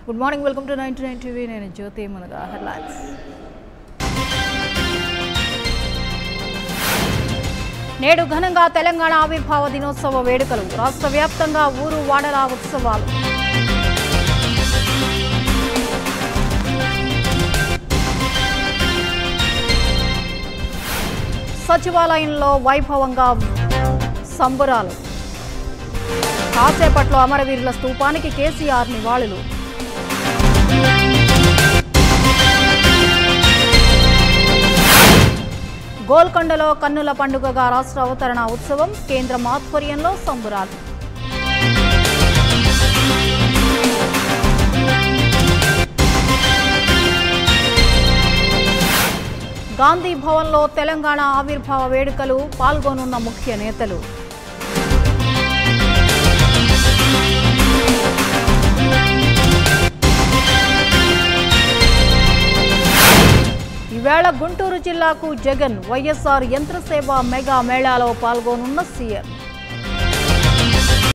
good morning welcome to ninety nine TV నేను Jyothi మునగా headlines నేడు ఘనంగా తెలంగాణ ఆవిర్భావ దినోత్సవ వేడుకలు రాష్ట్ర వ్యాప్తంగా ఊరు వాడల ఉత్సవాలు సచివాలయంలో వైభవంగా సంబురాలు కాసేపట్లో అమరవీరుల స్తూపానికి కేసీఆర్ నివాళులు గోల్కొండలో కన్నుల పండుగగా రాష్ట్ర అవతరణ ఉత్సవం కేంద్రం ఆధ్వర్యంలో సంబురాలు గాంధీ భవన్లో తెలంగాణ ఆవిర్భావ వేడుకలు పాల్గొనున్న ముఖ్య నేతలు ఈవేళ గుంటూరు జిల్లాకు జగన్ వైఎస్ఆర్ యంత్రసేవ మెగా మేళాలో పాల్గొనున్న సీఎం